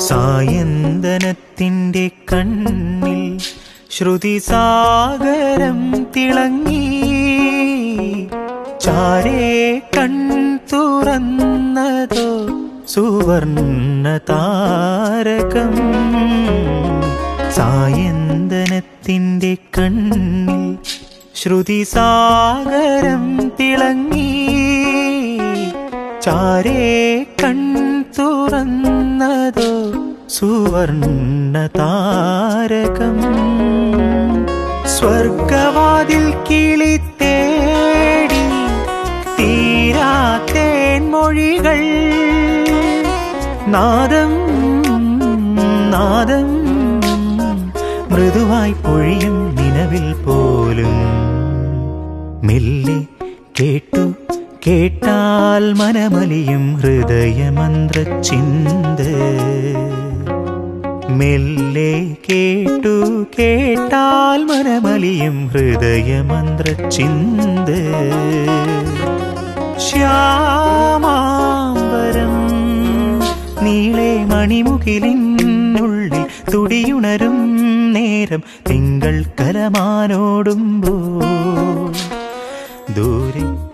സായന്തനത്തിൻ്റെ കണ്ണിൽ ശ്രുതിസാഗരം തിളങ്ങി ചാരേ കൺ തുറന്നതോ സുവർണ താരകം സായന്തനത്തിൻ്റെ കണ്ണിൽ ശ്രുതിസാഗരം തിളങ്ങി ചാരേ കൺ തുറന്നതോ സുവർണ താരകം സ്വർഗവാതിൽ കിളി തേടി തീരാത്തേൻ മൊഴികൾ നാദം നാദം മൃദുവായി പൊഴിയും നിലവിൽ പോലും മെല്ലെ കേട്ടു കേട്ടാൽ മനമലിയും ഹൃദയമന്ത്ര ചിന്ത മെല്ലെ കേട്ടു കേട്ടാൽ മനമലിയും ഹൃദയമന്ത്ര ചിന്ത ശ്യാമാംബരം നീളെ മണിമുകിലിനുള്ളിൽ തുടിയുണരും നേരം തിങ്കൾ കലമാനോടുമ്പോ ദൂരെ